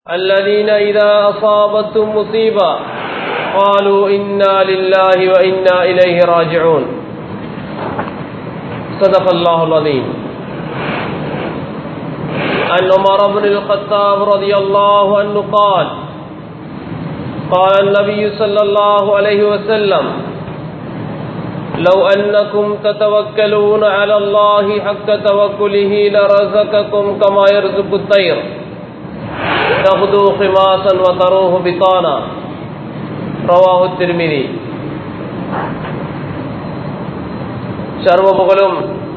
الذين إذا أصابتهم مصيبة قالوا إنا لله وإنا إليه راجعون صدق الله العظيم عن عمر بن الخطاب رضي الله عنه قال قال النبي صلى الله عليه وسلم لو أنكم تتوكلون على الله حق توكله لرزقكم كما يرزق الطير تغدو خماسا وتروه بطانا رواه الترمذي சர்வ புகழும்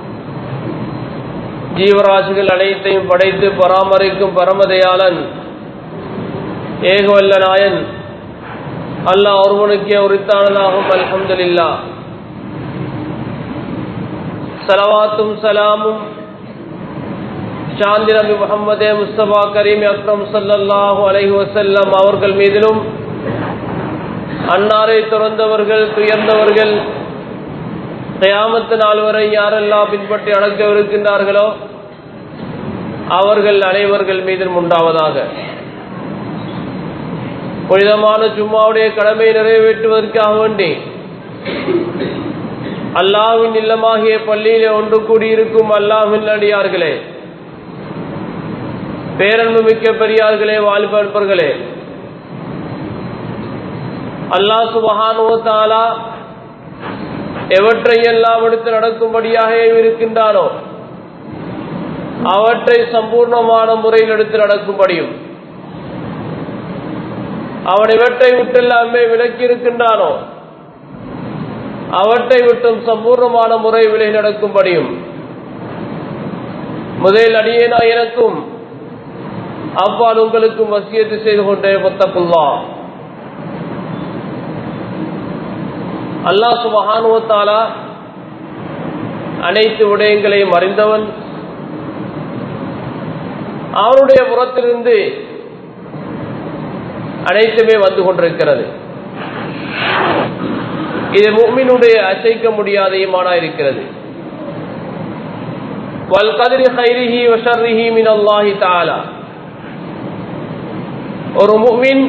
ஜீவராசிகள் அனைத்தையும் படைத்து பராமரிக்கும் பரமதயாளன் ஏகவல்ல நாயன் அல்லாஹ் ஒருவனுக்கே உரித்தானதாகும் அல்ஹம்துலில்லா சலவாத்தும் சலாமும் சாந்தி நபி முகமதே முஸ்தபா கரீம் அக்ரம் சல்லல்லாஹு அலைஹி வசல்லம் அவர்கள் மீதிலும் அன்னாரை துறந்தவர்கள் துயர்ந்தவர்கள் கயாமத்து நாள் வரை யாரெல்லாம் பின்பற்றி அடக்கவிருக்கின்றார்களோ அவர்கள் அனைவர்கள் மீதும் உண்டாவதாக புனிதமான சும்மாவுடைய கடமை நிறைவேற்றுவதற்காக வேண்டி அல்லாவின் இல்லமாகிய பள்ளியிலே ஒன்று கூடியிருக்கும் அல்லாவின் அடியார்களே பேரன்பு மிக்க பெரியார்களே வாலிபர்களே அல்லாஹ் சுபஹானுவத்தாலா எவற்றை எல்லாம் எடுத்து நடக்கும்படியாக இருக்கின்றானோ அவற்றை சம்பூர்ணமான முறையில் எடுத்து நடக்கும்படியும் அவன் இவற்றை விட்டெல்லாமே விலக்கி இருக்கின்றானோ அவற்றை விட்டும் சம்பூர்ணமான முறை விலை நடக்கும்படியும் முதல் அடியேனா எனக்கும் அப்பால் உங்களுக்கும் வசியத்து செய்து கொண்டே முத்தக்குல்லா அல்லாஹ் சுபஹானுவத்தாலா அனைத்து விடயங்களையும் அறிந்தவன் அவனுடைய புறத்திலிருந்து அனைத்துமே வந்து கொண்டிருக்கிறது இது முக்மினுடைய அசைக்க முடியாத ஈமானா இருக்கிறது வல்கதிரி ஹைரிஹி வஷர்ரிஹி மின் அல்லாஹி தாலா ஒரு முக்மின்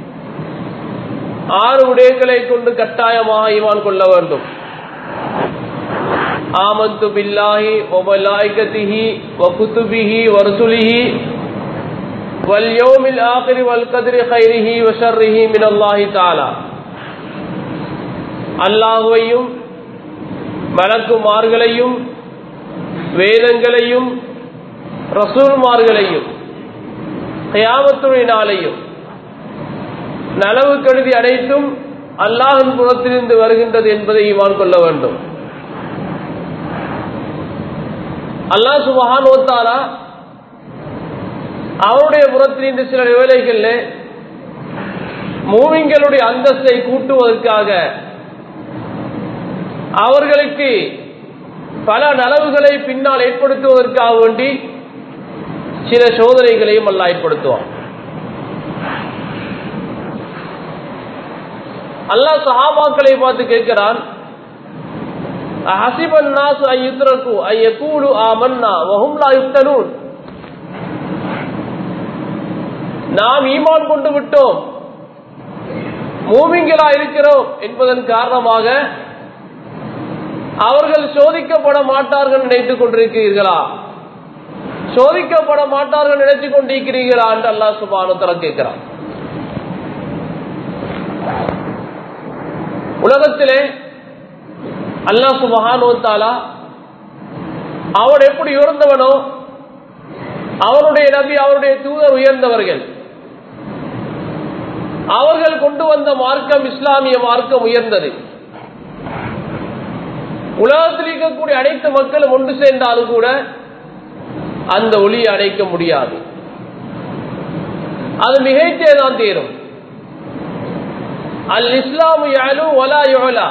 ஆறு விடயங்களை கொண்டு கட்டாயமாக ஈமான் கொள்ள வேண்டும் ஆமந்து பில்லாஹி ஒமலாய்கதிஹி வகுத்துபிஹி வருசுலிஹி واليوم الآخر والقدر خيره وشره من الله تعالى அல்லாஹுவையும் மலக்குமார்களையும் வேதங்களையும் ரசூல்மார்களையும் கயாமத்துடைய நாளையும் நலவு கருதி அனைத்தும் அல்லாஹின் புறத்திலிருந்து வருகின்றது என்பதை ஈமான் கொள்ள வேண்டும் அல்லாஹ் சுபஹான் ஓத்தாரா அவருடைய புறத்திலிருந்து சில வேலைகள்ல மூவிங்களுடைய அந்தஸ்தை கூட்டுவதற்காக அவர்களுக்கு பல நலவுகளை பின்னால் ஏற்படுத்துவதற்காக வேண்டி சில சோதனைகளையும் அல்ல ஏற்படுத்துவான் அல்லாஹ் சஹாபாக்களை பார்த்து கேட்கிறான் ஹசிபன் நாசு ஐயுத்ரகு ஐயகூலு ஆமன்னா வஹும் லா யுஃப்தனூன் நாம் ஈமான் கொண்டு விட்டோம் மூமிங்களா இருக்கிறோம் என்பதன் காரணமாக அவர்கள் சோதிக்கப்பட மாட்டார்கள் நினைத்துக் கொண்டிருக்கிறீர்களா சோதிக்கப்பட மாட்டார்கள் நினைத்துக் கொண்டிருக்கிறீர்களா என்று அல்லாஹ் சுபானுத்தர கேட்கிறான் உலகத்திலே அல்லாஹ் சுபஹானுவத்தாலா அவன் எப்படி உயர்ந்தவனோ அவனுடைய நபி அவருடைய தூதர் உயர்ந்தவர்கள் அவர்கள் கொண்டு வந்த மார்க்கம் இஸ்லாமிய மார்க்கம் உயர்ந்தது உலகத்தில் இருக்கக்கூடிய அனைத்து மக்களும் ஒன்று சேர்ந்தாலும் கூட அந்த ஒளியை அடைக்க முடியாது அது மிகைத்தே தான் தீரும் அல் இஸ்லாமு யாலு ஒலா யோலா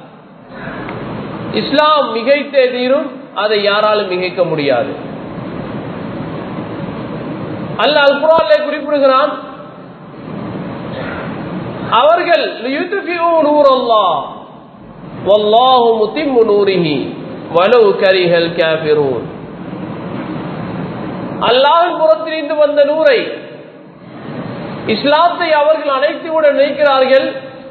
இஸ்லாம் மிகைத்தே தீரும் அதை யாராலும் மிகைக்க முடியாது அல்ல அல் குரான்ல குறிப்பிடுகிறான் அவர்கள் நூர் அல்லாஹ் வல்லாஹு முத்திம்மு நூரிஹி வலவு கரிஹல் காஃபிரூன் அல்லாஹ்வின் புறத்திலிருந்து வந்த நூரை இஸ்லாத்தை அவர்கள் அனைத்து விட நினைக்கிறார்கள்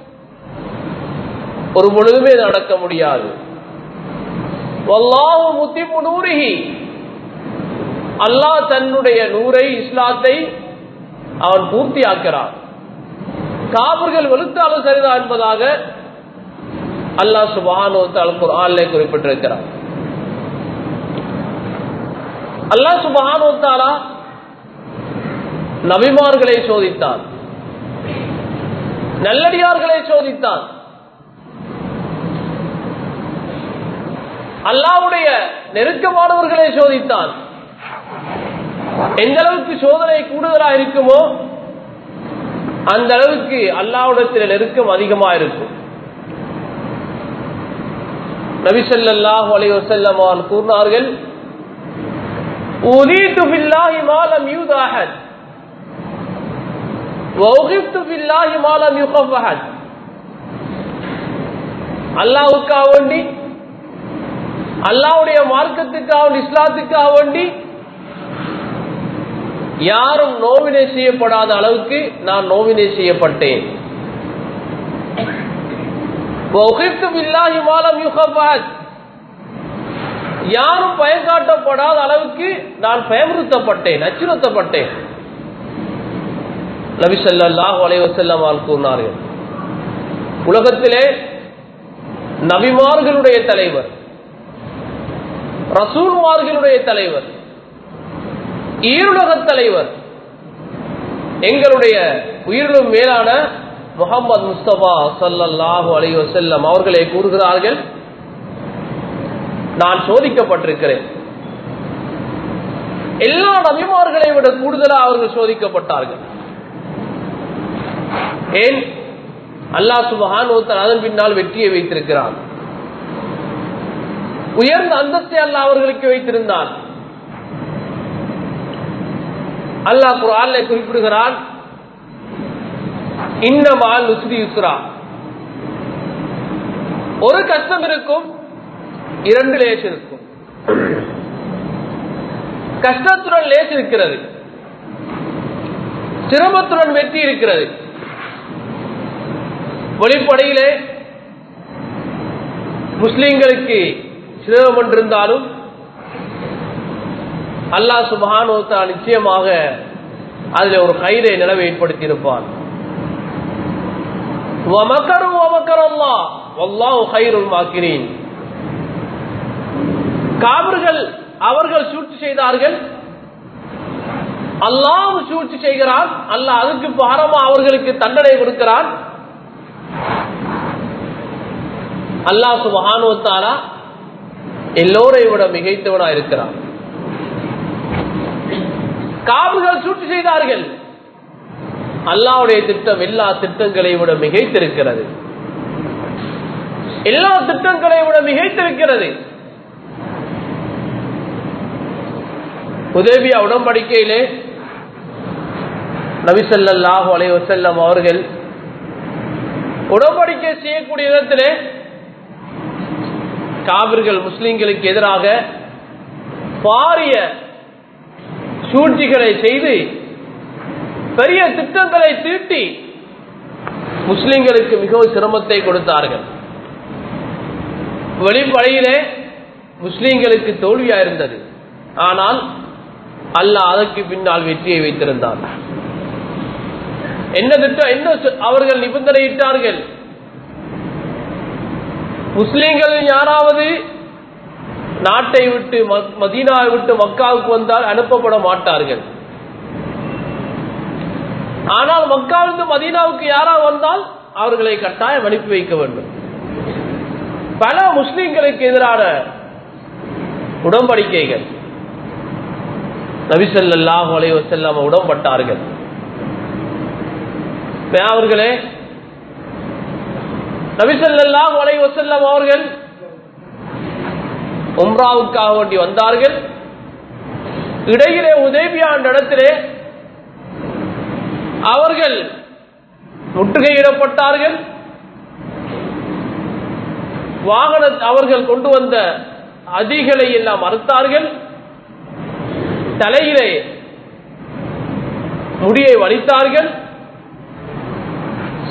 ஒரு பொழுதுமே நடக்க முடியாது வல்லாஹு முத்திமு நூரிஹி அல்லாஹ் தன்னுடைய நூரை இஸ்லாத்தை அவன் பூர்த்தியாக்கிறான் காபர்கள் வெளுத்தாலும் சரிதான் என்பதாக அல்லாஹ் சுபானோ குரான்ல குறிப்பிட்டிருக்கிறார் அல்லாஹ் சுபானோ தாலா நபிமார்களை சோதித்தான் நல்லடியார்களை சோதித்தான் அல்லாவுடைய நெருக்கமானவர்களை சோதித்தான் எந்த அளவுக்கு சோதனை கூடுதலா இருக்குமோ அந்த அளவுக்கு அல்லாவுடத்தில் நெருக்கம் அதிகமா இருக்கும் நபிசல்லாஹு அலி வசல்லம் அவர்கள் கூறினார்கள் أوذيت في الله ما لم يؤذ أحد وأغبت في الله ما لم يخف أحد அல்லாவுக்காக வேண்டி அல்லாவுடைய மார்க்கத்துக்காக இஸ்லாத்துக்காக வேண்டி யாரும் நோவினை செய்யப்படாத அளவுக்கு நான் நோவினை செய்யப்பட்டேன் யாரும் பயன்காட்டப்படாத அளவுக்கு நான் பயமுறுத்தப்பட்டேன் அச்சுறுத்தப்பட்டேன் நபிசல்லாஹ் அலைவசல்லம் கூறினார்கள் உலகத்திலே நபிமார்களுடைய தலைவர் ரசூல்மார்களுடைய தலைவர் ஈருலக தலைவர் எங்களுடைய உயிரிலும் மேலான முகமது முஸ்தபா சல்லல்லாஹு அலி வசல்லம் அவர்களை கூறுகிறார்கள் நான் சோதிக்கப்பட்டிருக்கிறேன் எல்லா நபிமார்களை விட கூடுதலாக அவர்கள் சோதிக்கப்பட்டார்கள் ஏன் அல்லா சுபஹான் அதன் பின்னால் வெற்றியை வைத்திருக்கிறான் உயர்ந்த அந்தஸ்தை அல்ல அவர்களுக்கு வைத்திருந்தான் அல்லாஹ் குரான்ல குறிப்பிடுகிறான் இன்னமால் உஸ்ரி யுஸ்ரா ஒரு கஷ்டம் இருக்கும் இரண்டு லேஸ் இருக்கும் கஷ்டத்துடன் லேஸ் இருக்கிறது சிரமத்துடன் வெற்றி இருக்கிறது வெளிப்படையிலே முஸ்லிம்களுக்கு சிரமம் என்றிருந்தாலும் அல்லாஹ் சுபஹானோத்தா நிச்சயமாக அதில் ஒரு கைதை நிலவை ஏற்படுத்தி இருப்பான் காவர்கள் அவர்கள் சூழ்ச்சி செய்தார்கள் அல்லாஹ் சூழ்ச்சி செய்கிறான் அல்லாஹ் அதுக்கு பாரமா அவர்களுக்கு தண்டனை கொடுக்கிறான் அல்லாஹ் சுபஹானுவத்தாலா எல்லோரை விட மிகைத்தவனா இருக்கிறான் காவல்கள் சூழ்ச்சி செய்தார்கள் அல்லாவுடைய திட்டம் எல்லா திட்டங்களை விட மிகைத்திருக்கிறது எல்லா திட்டங்களை விட மிகைத்திருக்கிறது உதவியா உடன்படிக்கையிலே நபிசல்லாஹு அலை வசல்லம் அவர்கள் உடன்படிக்கை செய்யக்கூடிய இடத்திலே காவிர்கள் முஸ்லிம்களுக்கு எதிராக பாரிய சூழ்ச்சிகளை செய்து பெரிய திட்டங்களை தீட்டி முஸ்லிம்களுக்கு மிகவும் சிரமத்தை கொடுத்தார்கள் வெளிப்படையிலே முஸ்லிம்களுக்கு தோல்வியா இருந்தது ஆனால் அல்லாஹ் அதற்கு பின்னால் வெற்றியை வைத்திருந்தார் என்ன திட்டம் என்ன அவர்கள் நிபந்தனையிட்டார்கள் முஸ்லிம்கள் யாராவது நாட்டை விட்டு மதீனாவை விட்டு மக்காவுக்கு வந்தால் அனுப்பப்பட மாட்டார்கள் ஆனால் மக்காவிலிருந்து மதீனாவுக்கு யாராவது வந்தால் அவர்களை கட்டாயம் அனுப்பி வைக்க வேண்டும் பல முஸ்லிம்களுக்கு எதிரான உடன்படிக்கைகள் நபிசல்லாஹு அலைவ செல்லாம உடன்பட்டார்கள் அவர்களே நபிசல்லாஹு அலைவ செல்லம் அவர்கள் உம்ராவுக்காக வேண்டி வந்தார்கள் இடையிலே உதேபியான் இடத்திலே அவர்கள் முற்றுகையிடப்பட்டார்கள் வாகன அவர்கள் கொண்டு வந்த அதிகளை எல்லாம் மறுத்தார்கள் தலையிலே முடியை வலித்தார்கள்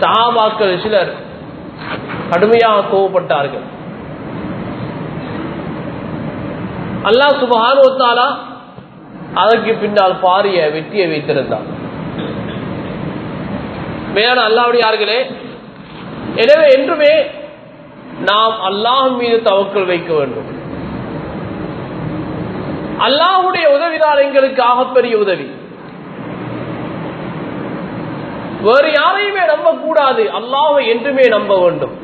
சஹாபாக்கள் சிலர் கடுமையாக கோவப்பட்டார்கள் அல்லாஹ் சுபஹானுவத்தாலா அதற்கு பின்னால் பாரிய வெற்றியை வைத்திருந்தார் மேலான அல்லாவுடையார்களே எனவே என்றுமே நாம் அல்லாஹ் மீது தவக்கல் வைக்க வேண்டும் அல்லாஹுடைய உதவிதான் எங்களுக்கு ஆகப்பெரிய உதவி வேறு யாரையுமே நம்பக்கூடாது அல்லாஹை என்றுமே நம்ப வேண்டும்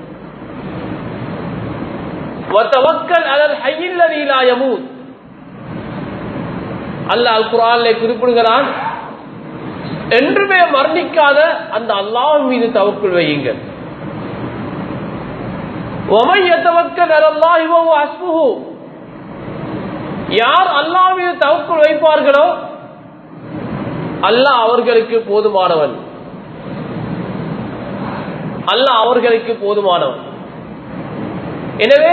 அல்லாஹ் குரான்ல குறிப்பிடுகிறான் என்றுமே மரணிக்காத அந்த அல்லாஹ் மீது தவக்குள் வையுங்கள் யார் அல்லாஹ் மீது தவக்குள் வைப்பார்களோ அல்லாஹ் அவர்களுக்கு போதுமானவன் அல்லாஹ் அவர்களுக்கு போதுமானவன் எனவே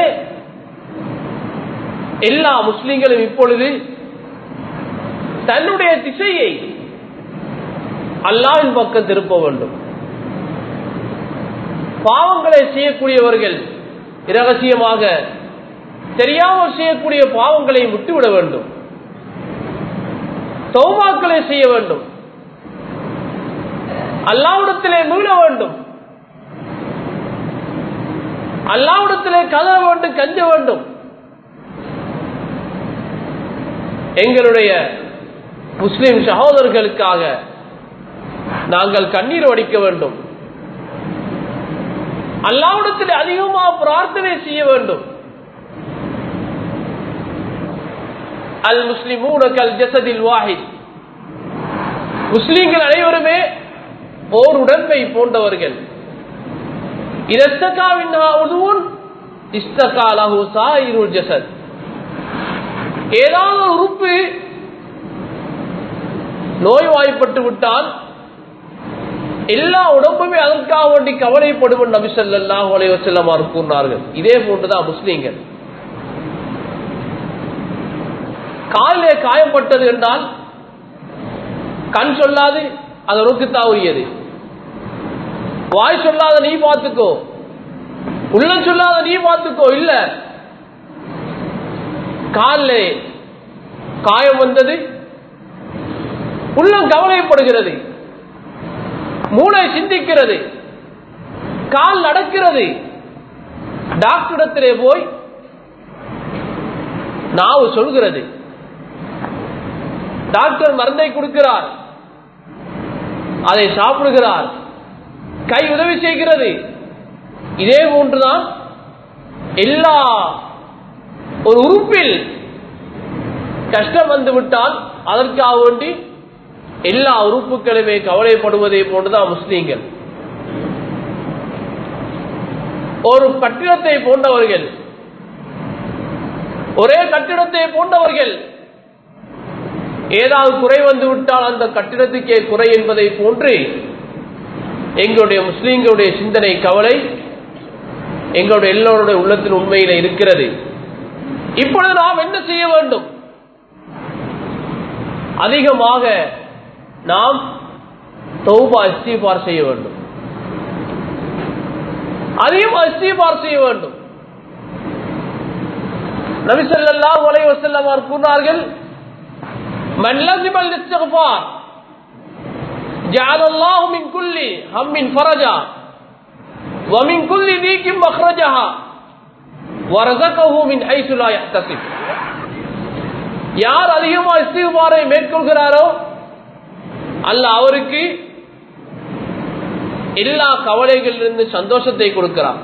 எல்லா முஸ்லிம்களும் இப்பொழுது தன்னுடைய திசையை அல்லாவின் பக்கம் திருப்ப வேண்டும் பாவங்களை செய்யக்கூடியவர்கள் இரகசியமாக தெரியாமல் செய்யக்கூடிய பாவங்களை விட்டுவிட வேண்டும் சௌமாக்களை செய்ய வேண்டும் அல்லாவிடத்திலே மீள வேண்டும் அல்லாவிடத்திலே கதற வேண்டும் கஞ்ச வேண்டும் எங்களுடைய முஸ்லிம் சகோதரர்களுக்காக நாங்கள் கண்ணீர் வடிக்க வேண்டும் அல்லாவிடத்தில் அதிகமாக பிரார்த்தனை செய்ய வேண்டும் அல் முஸ்லிமூன கல் ஜசதில் வாஹித் முஸ்லிம்கள் அனைவருமே ஓர் உடன்மை போன்றவர்கள் இரத்தகாவின் இஸ்தகாலஹு சாயிருள் ஜசத் ஏதாவது உறுப்பு நோய்வாய்ப்பட்டு விட்டால் எல்லா உடம்புமே அதற்காக வேண்டி கவலைப்படும் நபி சொல்லாஹ் அலைவசல்லமார் கூறினார்கள் இதே போன்றுதான் முஸ்லீம்கள் காலிலே காயப்பட்டது என்றால் கண் சொல்லாது அது உனக்குத்தான் உரியது வாய் சொல்லாத நீ பார்த்துக்கோ உள்ளம் சொல்லாத நீ பார்த்துக்கோ இல்ல காலிலே காயம் வந்தது உள்ளம் கவலைப்படுகிறது மூளை சிந்திக்கிறது கால் நடக்கிறது டாக்டரிடத்திலே போய் நாவு சொல்கிறது டாக்டர் மருந்தை கொடுக்கிறார் அதை சாப்பிடுகிறார் கை உதவி செய்கிறது இதே போன்றுதான் எல்லா ஒரு உறுப்பில் கஷ்டம் வந்துவிட்டால் அதற்காக வேண்டி எல்லா உறுப்புகளுமே கவலைப்படுவதை போன்றுதான் முஸ்லீம்கள் ஒரு கட்டிடத்தை போன்றவர்கள் ஒரே கட்டிடத்தை போன்றவர்கள் ஏதாவது குறை வந்து விட்டால் அந்த கட்டிடத்துக்கே குறை என்பதை போன்று எங்களுடைய முஸ்லீம்களுடைய சிந்தனை கவலை எங்களுடைய எல்லோருடைய உள்ளத்தில் உண்மையில இருக்கிறது இப்பொழுது நாம் என்ன செய்ய வேண்டும் அதிகமாக நாம் தௌபா இஸ்திபார் செய்ய வேண்டும் அதிகமாக இஸ்திபார் செய்ய வேண்டும் நபிசல்லாஹு அலைஹி வஸல்லம் அவர் கூறினார்கள் من لزم الاستغفار جعل الله من كل هم فرجا ومن كل ضيق مخرجها ورزقه من حيث لا يحتسب யார் அதிகமா இஸ்திகுபாரை மேற்கொள்கிறாரோ அல்ல அவருக்கு எல்லா கவலைகளிலிருந்து சந்தோஷத்தை கொடுக்கிறார்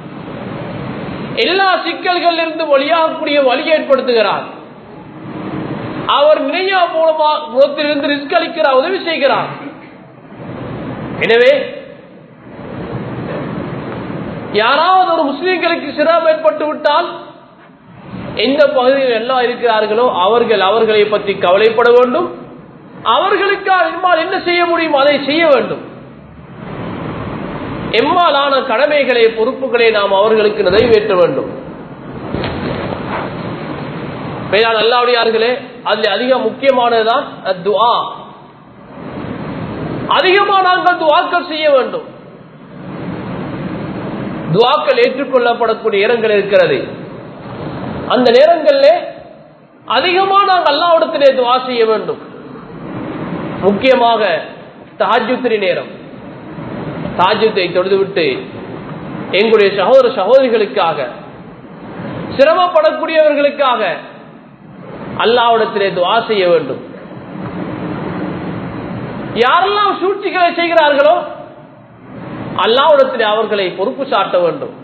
எல்லா சிக்கல்களிலிருந்து வழியாகக்கூடிய வழி ஏற்படுத்துகிறார் அவர் நினையா மூலமா முகத்திலிருந்து ரிஸ்க் அளிக்கிறார் உதவி செய்கிறார் எனவே யாராவது ஒரு முஸ்லீம்களுக்கு சிரமம் ஏற்பட்டு விட்டால் எந்த பகுதியில் எல்லாம் இருக்கிறார்களோ அவர்கள் அவர்களை பற்றி கவலைப்பட வேண்டும் அவர்களுக்காக எம்மால் என்ன செய்ய முடியும் அதை செய்ய வேண்டும் எம்மாலான கடமைகளை பொறுப்புகளை நாம் அவர்களுக்கு நிறைவேற்ற வேண்டும் மேலான அல்லாவுடையார்களே அதில் அதிக முக்கியமானதுதான் துவா அதிகமா நாங்கள் துவாக்கள் செய்ய வேண்டும் துவாக்கள் ஏற்றுக்கொள்ளப்படக்கூடிய நேரங்கள் இருக்கிறது அந்த நேரங்களில் அதிகமாக நாங்கள் அல்லாவிடத்திலே துவா செய்ய வேண்டும் முக்கியமாக தாஜுத்திரி நேரம் தாஜத்தை தொழுதுவிட்டு எங்களுடைய சகோதர சகோதரிகளுக்காக சிரமப்படக்கூடியவர்களுக்காக அல்லாவிடத்திலே துவா செய்ய வேண்டும் யாரெல்லாம் சூழ்ச்சிகளை செய்கிறார்களோ அல்லாவிடத்திலே அவர்களை பொறுப்பு சாட்ட வேண்டும்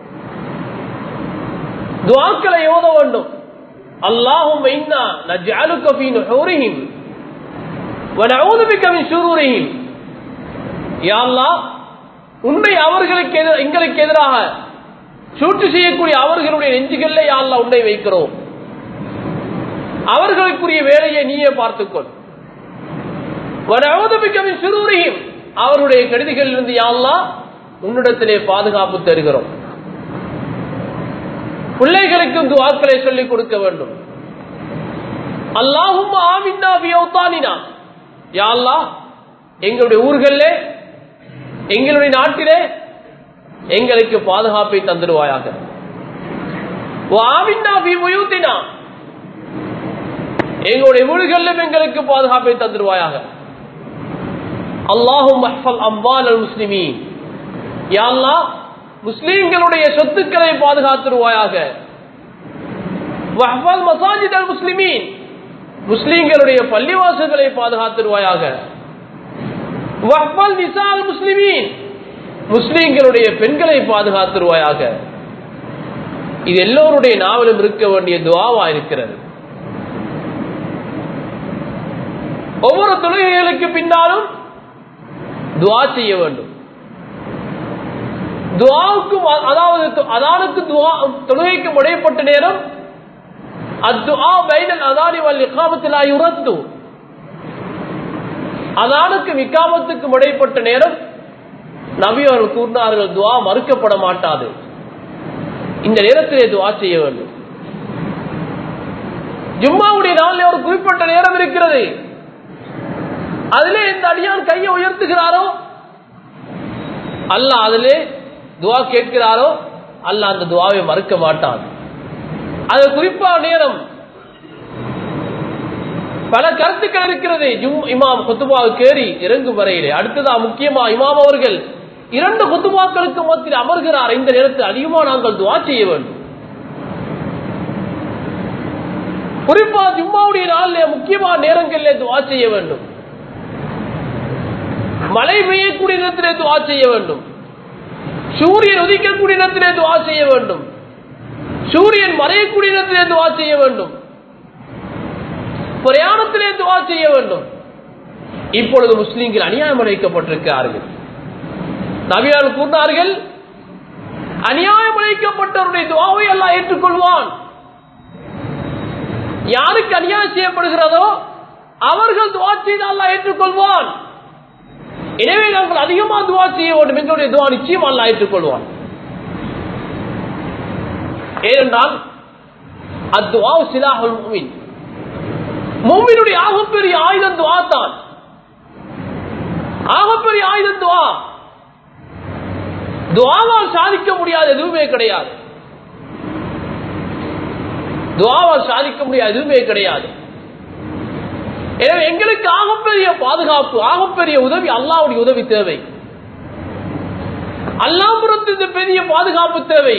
துவாக்களை ஓத வேண்டும் அல்லாஹும் வைனா நஜ்அலுக ஃபீ நுஹூரிஹிம் வனஊது பிக மின் ஷுரூரிஹிம் யா அல்லாஹ் உன்னை அவர்களுக்கு எதிர எங்களுக்கு எதிராக சூழ்ச்சி செய்யக்கூடிய அவர்களுடைய நெஞ்சுகளிலே யா அல்லாஹ் உன்னை வைக்கிறோம் அவர்களுக்குரிய வேலையை நீயே பார்த்துக்கொள் வனஊது பிக மின் ஷுரூரிஹிம் அவருடைய கடிதிகளிலிருந்து யா அல்லாஹ் உன்னிடத்திலே பாதுகாப்பு தருகிறோம் பிள்ளைகளுக்கும் துவாக்களை சொல்லிக் கொடுக்க வேண்டும் அல்லாஹும் ஆமின்னா வியோத்தானினா யா அல்லாஹ் எங்களுடைய ஊர்களிலே எங்களுடைய நாட்டிலே எங்களுக்கு பாதுகாப்பை தந்துடுவாயாக ஆமின்னா வியூத்தினா எங்களுடைய வீடுகளிலும் எங்களுக்கு பாதுகாப்பை தந்துடுவாயாக அல்லாஹும் அம்பால் அல் முஸ்லிமீன் யா அல்லாஹ் முஸ்லீம்களுடைய சொத்துக்களை பாதுகாத்துருவாயாக மசாஜித் அல் முஸ்லிமீன் முஸ்லீம்களுடைய பள்ளிவாசல்களை பாதுகாத்துருவாயாக நிசால் முஸ்லிமீன் முஸ்லீம்களுடைய பெண்களை பாதுகாத்துருவாயாக இது எல்லோருடைய நாவலும் இருக்க வேண்டிய துவாவா இருக்கிறது ஒவ்வொரு தொழுகைகளுக்கு பின்னாலும் துவா செய்ய வேண்டும் துவாவுக்கும் அதாவது அதானுக்கு துவா தொழுகைக்கும் இடைப்பட்ட நேரம் அத்துஆ பைனல் அதானி வல் இகாமத்தில் யுரத்து அதானுக்கு விகாமத்துக்கும் இடைப்பட்ட நேரம் நபி அவர்கள் கூறினார்கள் துவா மறுக்கப்பட மாட்டாது இந்த நேரத்திலே துவா செய்ய வேண்டும் ஜும்மாவுடைய நாளில் ஒரு குறிப்பிட்ட நேரம் இருக்கிறது அதிலே இந்த அடியான் கையை உயர்த்துகிறாரோ அல்ல அதிலே துவா கேட்கிறாரோ அல்ல அந்த துவாவை மறுக்க மாட்டான் அது குறிப்பா நேரம் பல கருத்துக்கள் இருக்கிறது ஜும் இமாம் குத்துபாவு கேறி இறங்கும் வரையிலே அடுத்ததா முக்கியமா இமாம் அவர்கள் இரண்டு குத்துபாக்களுக்கு மத்தியில் அமர்கிறார் இந்த நேரத்தில் அதிகமா நாங்கள் துவா செய்ய வேண்டும் குறிப்பா ஜும்மாவுடைய நாளில் முக்கியமான நேரங்களிலே துவா செய்ய வேண்டும் மழை பெய்யக்கூடிய நேரத்திலே துவா செய்ய வேண்டும் சூரியன் உதிக்கக்கூடிய நேரத்திலே துவா செய்ய வேண்டும் சூரியன் மறையக்கூடிய நேரத்திலே துவா செய்ய வேண்டும் பிரயாணத்திலே துவா செய்ய வேண்டும் இப்பொழுது முஸ்லீம்கள் அநியாயம் அழைக்கப்பட்டிருக்கிறார்கள் நபியார் கூறினார்கள் அநியாயம் அழைக்கப்பட்டவருடைய துவாவை எல்லாம் ஏற்றுக்கொள்வான் யாருக்கு அநியாயம் செய்யப்படுகிறதோ அவர்கள் துவா செய்தால் அல்லாஹ் ஏற்றுக்கொள்வான் எனவே நாங்கள் அதிகமா துவா செய்ய வேண்டும் எங்களுடைய துவா நிச்சயம் அல்ல ஏற்றுக்கொள்வான் ஏனென்றால் அத்துவா சிலாஹுல் மூமின் மூமினுடைய ஆகப்பெரிய ஆயுதம் துவா தான் ஆகப்பெரிய ஆயுதம் துவா துவாவால் சாதிக்க முடியாத எதுவுமே கிடையாது துவாவால் சாதிக்க முடியாத எதுவுமே கிடையாது எனவே எங்களுக்கு ஆகப்பெரிய பாதுகாப்பு ஆகப்பெரிய உதவி அல்லாவுடைய உதவி தேவை அல்லாபுரத்து பெரிய பாதுகாப்பு தேவை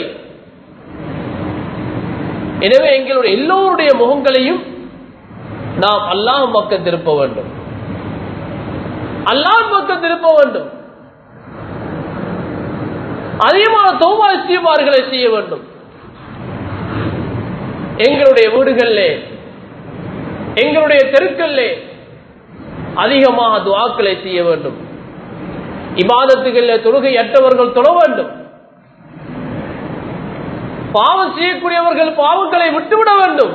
எனவே எங்களுடைய எல்லோருடைய முகங்களையும் நாம் அல்லாஹ் பக்கம் திருப்ப வேண்டும் அல்லாஹ் பக்கம் திருப்ப வேண்டும் அதிகமான தௌபா இஸ்திபார்களை செய்ய வேண்டும் எங்களுடைய வீடுகளிலே எங்களுடைய தெருக்களிலே அதிகமாக துவாக்களை செய்ய வேண்டும் இபாதத்துகளில் தொழுகை அற்றவர்கள் தொழ வேண்டும் பாவம் செய்யக்கூடியவர்கள் பாவங்களை விட்டுவிட வேண்டும்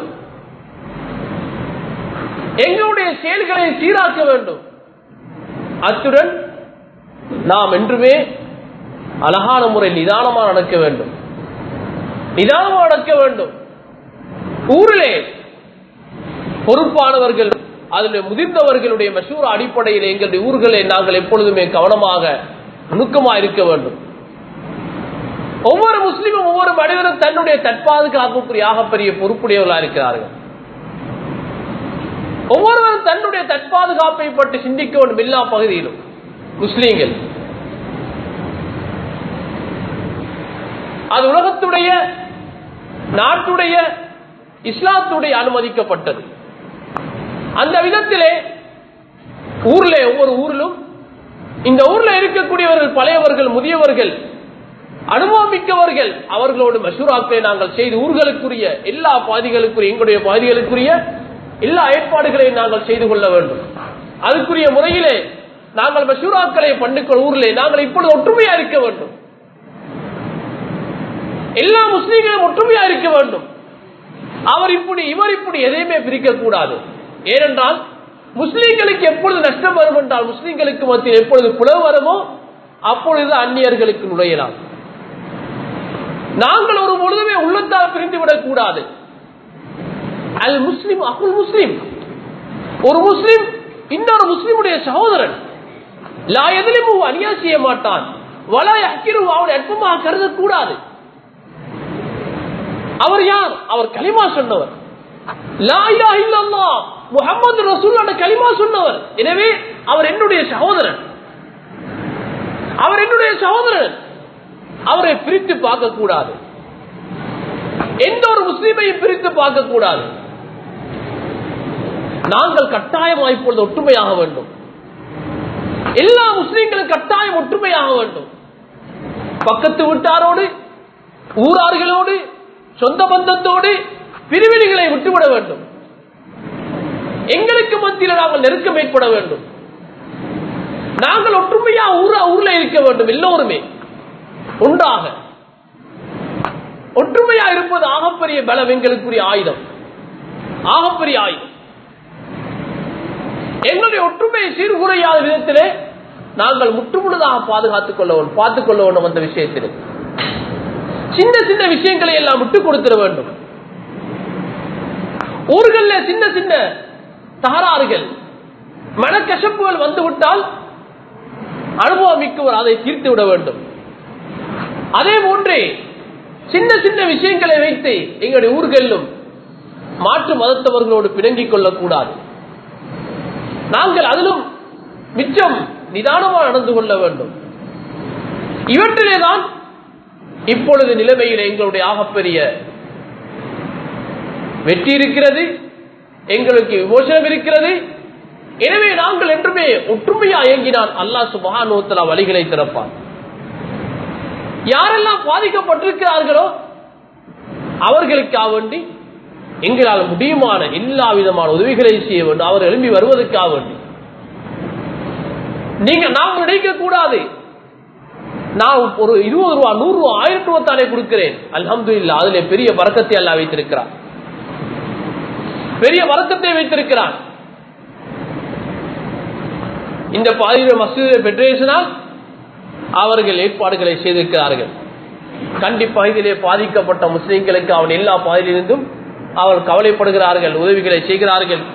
எங்களுடைய செயல்களை சீராக்க வேண்டும் அத்துடன் நாம் என்றுமே அழகான முறை நிதானமாக நடக்க வேண்டும் நிதானமாக நடக்க வேண்டும் ஊரிலே பொறுப்பானவர்கள் அதில் முதிர்ந்தவர்களுடைய மசூர அடிப்படையில் எங்களுடைய ஊர்களை நாங்கள் எப்பொழுதுமே கவனமாக நுணுக்கமாக இருக்க வேண்டும் ஒவ்வொரு முஸ்லீமும் ஒவ்வொரு மனிதனும் தன்னுடைய தற்பாதுகாப்புக்குரிய ஆகப்பெரிய பொறுப்புடையவர்களா இருக்கிறார்கள் ஒவ்வொருவரும் தன்னுடைய தற்பாதுகாப்பை பற்றி சிந்திக்க வேண்டும் எல்லா பகுதியிலும் முஸ்லீம்கள் அது உலகத்துடைய நாட்டுடைய இஸ்லாத்துடைய அனுமதிக்கப்பட்டது அந்த விதத்திலே ஊர்ல ஒவ்வொரு ஊரிலும் இந்த ஊர்ல இருக்கக்கூடியவர்கள் பழையவர்கள் முதியவர்கள் அனுபவமிக்கவர்கள் அவர்களோடு மசூராக்களை நாங்கள் செய்து ஊர்களுக்குரிய எல்லா பாதிகளுக்குரிய எங்களுடைய பாதிகளுக்குரிய எல்லா ஏற்பாடுகளையும் நாங்கள் செய்து கொள்ள வேண்டும் அதுக்குரிய முறையிலே நாங்கள் மசூராக்களை பண்ணுக்கிற ஊரிலே நாங்கள் இப்பொழுது ஒற்றுமையா இருக்க வேண்டும் எல்லா முஸ்லீம்களும் ஒற்றுமையா இருக்க வேண்டும் அவர் இப்படி இவர் இப்படி எதையுமே பிரிக்க கூடாது ஏனென்றால் முஸ்லீம்களுக்கு எப்பொழுது நஷ்டம் வரும் என்றால் முஸ்லீம்களுக்கு மத்தியில் எப்பொழுது பிளவு வருமோ அப்பொழுது அந்நியர்களுக்கு நுழையலாம் நாங்கள் ஒரு பொழுதுமே உள்ளத்தால் பிரிந்து விடக் கூடாது அல் முஸ்லிம் அகுல் முஸ்லிம் ஒரு முஸ்லிம் இன்னொரு முஸ்லிமுடைய சகோதரன் லா எதிலும் அநியா செய்ய மாட்டான் வலா அக்கிரு அவனை அற்பமாக கருதக்கூடாது அவர் யார் அவர் கலிமா சொன்னவர் லா இலாஹ இல்லல்லாஹ் முஹம்மது ரசூலுல்லாஹ் கலிமா சொன்னவர் எனவே அவர் என்னுடைய சகோதரன் அவர் என்னுடைய சகோதரன் அவரை பிரித்து பார்க்க கூடாது எந்த ஒரு முஸ்லீமையும் பிரித்து பார்க்க கூடாது நாங்கள் கட்டாயமாக இப்பொழுது ஒற்றுமையாக வேண்டும் எல்லா முஸ்லீம்களும் கட்டாயம் ஒற்றுமையாக வேண்டும் பக்கத்து வீட்டாரோடு ஊரார்களோடு சொந்த பந்தத்தோடு பிரிவினைகளை விட்டுவிட வேண்டும் எங்களுக்கு மத்தியில் நாங்கள் நெருக்கம் ஏற்பட வேண்டும் நாங்கள் ஒற்றுமையா ஊரா ஊர்ல இருக்க வேண்டும் எல்லோருமே உண்டாக ஒற்றுமையா இருப்பது ஆகப்பெரிய பலம் எங்களுக்குரிய ஆயுதம் ஆகப்பெரிய ஆயுதம் எங்களுடைய ஒற்றுமையை சீர்குறையாத விதத்திலே நாங்கள் முற்றுமுழுதாக பாதுகாத்துக் கொள்ள வேண்டும் பார்த்துக் கொள்ள வேண்டும் அந்த விஷயத்தில் சின்ன சின்ன விஷயங்களை எல்லாம் விட்டுக் கொடுத்திட வேண்டும் ஊர்கள சின்ன சின்ன தகராறுகள் மனக்கசப்புகள் வந்துவிட்டால் அனுபவமிக்கவர் அதை தீர்த்து விட வேண்டும் அதே போன்றே சின்ன சின்ன விஷயங்களை வைத்து எங்களுடைய ஊர்களிலும் மாற்று மதத்தவர்களோடு பிணங்கிக் கொள்ளக்கூடாது நாங்கள் அதிலும் மிச்சம் நிதானமாக நடந்து கொள்ள வேண்டும் இவற்றிலேதான் இப்பொழுது நிலைமையில் எங்களுடைய ஆகப்பெரிய வெற்றி இருக்கிறது எங்களுக்கு விமோசனம் இருக்கிறது எனவே நாங்கள் என்றுமே ஒற்றுமையா இயங்கினால் அல்லாஹ் சுபகானோத்தலா வழிகளை திறப்பார் யாரெல்லாம் பாதிக்கப்பட்டிருக்கிறார்களோ அவர்களுக்காக வேண்டி எங்களால் முடியுமான எல்லா விதமான உதவிகளை செய்ய வேண்டும் அவர் எழும்பி வருவதற்காக வேண்டி நீங்க நாங்கள் நினைக்க கூடாது நான் ஒரு இருபது ரூபா நூறு ரூபா ஆயிரம் ரூபா தானே கொடுக்கிறேன் அல்ஹம்து இல்லா அதுல பெரிய வரக்கத்தை அல்லா வைத்திருக்கிறார் பெரிய வரக்கத்தை வைத்திருக்கிறான் இந்த பாதிர மசூத பெட்ரேஷனால் அவர்கள் ஏற்பாடுகளை செய்திருக்கிறார்கள் கண்டிப்பாக இதிலே பாதிக்கப்பட்ட முஸ்லிம்களுக்கு அவன் எல்லா பாதிலிருந்தும் அவர் கவலைப்படுகிறார்கள் உதவிகளை செய்கிறார்கள்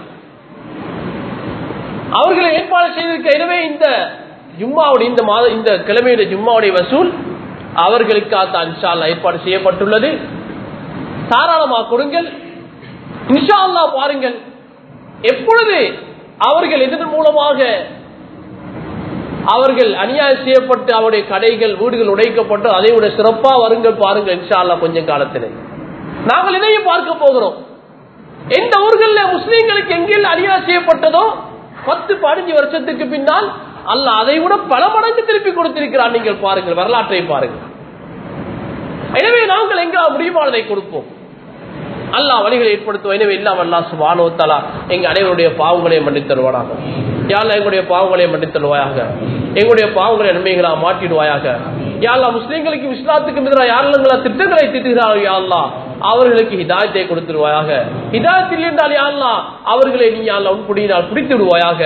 அவர்களை ஏற்பாடு செய்திருக்க எனவே இந்த ஜும்மாவுடைய இந்த மாத இந்த கிழமையுடைய ஜும்மாவுடைய வசூல் அவர்களுக்காக தான் இன்ஷா அல்லாஹ் ஏற்பாடு செய்யப்பட்டுள்ளது தாராளமாக கொடுங்கள் இன்ஷா அல்லாஹ் பாருங்கள் எப்பொழுது அவர்கள் இதன் மூலமாக அவர்கள் அநியாயம் செய்யப்பட்டு அவருடைய கடைகள் வீடுகள் உடைக்கப்பட்டு அதை விட சிறப்பா வருங்கள் பாருங்கள் இன்ஷா அல்லாஹ் கொஞ்சம் காலத்தில் நாங்கள் இதையும் பார்க்க போகிறோம் எந்த ஊர்களில் முஸ்லீம்களுக்கு எங்கெல்லாம் அநியாயம் செய்யப்பட்டதோ பத்து பதினஞ்சு வருஷத்துக்கு பின்னால் அல்ல அதை விட பல மடங்கு திருப்பி கொடுத்திருக்கிறார் நீங்கள் பாருங்கள் வரலாற்றை பாருங்கள் எனவே நாங்கள் எங்க முடியுமானதை கொடுப்போம் அல்லாஹ் வழிகளை ஏற்படுத்துவோம் எனவே இல்லாம அல்லா சுபானோ தலா எங்க அனைவருடைய பாவங்களையும் மன்னித் தருவானாக யாழ்லா எங்களுடைய பாவங்களையும் மன்னித் தருவாயாக எங்களுடைய பாவங்களை நன்மைகளா மாற்றிடுவாயாக யாழ்லா முஸ்லீம்களுக்கு இஸ்லாத்துக்கு எதிராக யாரெல்லாம் திட்டங்களை திட்டுகிறார்கள் யாழ்லா அவர்களுக்கு ஹிதாயத்தை கொடுத்துருவாயாக ஹிதாயத்தில் இருந்தால் யாழ்லா அவர்களை நீ யாழ்லா உட்படியினால் பிடித்து விடுவாயாக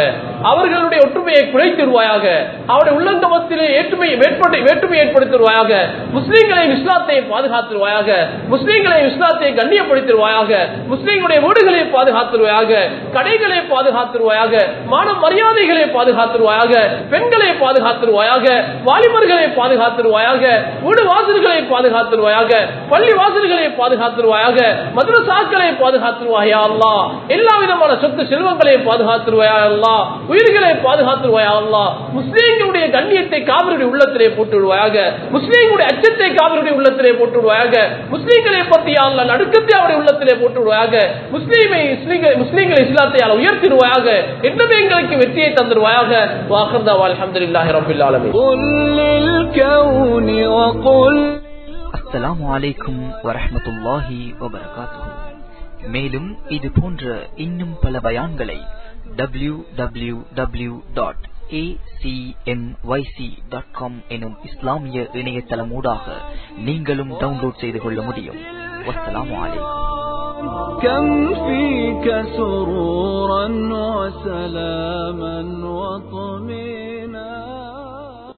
அவர்களுடைய ஒற்றுமையை குறைத்திருவாயாக அவருடைய உள்ளங்கமத்திலே ஏற்றுமை வேட்பாட்டை வேற்றுமை ஏற்படுத்திடுவாயாக முஸ்லீம்களையும் இஸ்லாத்தையும் பாதுகாத்துருவாயாக முஸ்லீம்களையும் இஸ்லாத்தையும் கண்ணியப்படுத்திடுவாயாக முஸ்லீம்களுடைய வீடுகளை பாதுகாத்துருவாயாக கடைகளை பாதுகாத்துருவாயாக மான மரியாதைகளை பாதுகாத்துருவாயாக பெண்களை பாதுகாத்துருவாயாக வாலிபர்களை பாதுகாத்துருவாயாக வீடு வாசல்களை பாதுகாத்துருவாயாக பள்ளி வாசல்களை பாதுகாத்துருவாயாக மதுரசாக்களை பாதுகாத்துருவாயா அல்லா எல்லா விதமான சொத்து செல்வங்களை பாதுகாத்துருவாயா அல்லா உயிர்களை பாதுகாத்துருவாயா அல்லா முஸ்லீம்களுடைய கண்ணியத்தை காவிரியுடைய உள்ளத்திலே போட்டு விடுவாயாக முஸ்லீம்களுடைய அச்சத்தை காவிரியுடைய உள்ளத்திலே போட்டு விடுவாயாக முஸ்லீம்களை பற்றி அல்ல நடுக்கத்தை அவருடைய உள்ளத்திலே போட்டு விடுவாயாக முஸ்லீமை முஸ்லீம்களை முஸ்லீம்களை இஸ்லாத்தை உயர்த்திடுவாயாக என்னமே எங்களுக்கு வெற்றியை தந்துடுவாயாக வாஹர்தா அல்ஹம்துலில்லாஹி ரப்பில் ஆலமீன் قل للكون وقل அஸ்ஸலாமு அலைக்கும் வரஹ்மத்துல்லாஹி வபரகாத்துஹு மேலும் இது போன்ற இன்னும் பல பயான்களை W W W dot dot com எனும் இஸ்லாமிய இணையதளம் ஊடாக நீங்களும் டவுன்லோட் செய்து கொள்ள முடியும் வஸ்ஸலாமு அலைக்கும் كم فيك سرورا وسلاما وطمئنا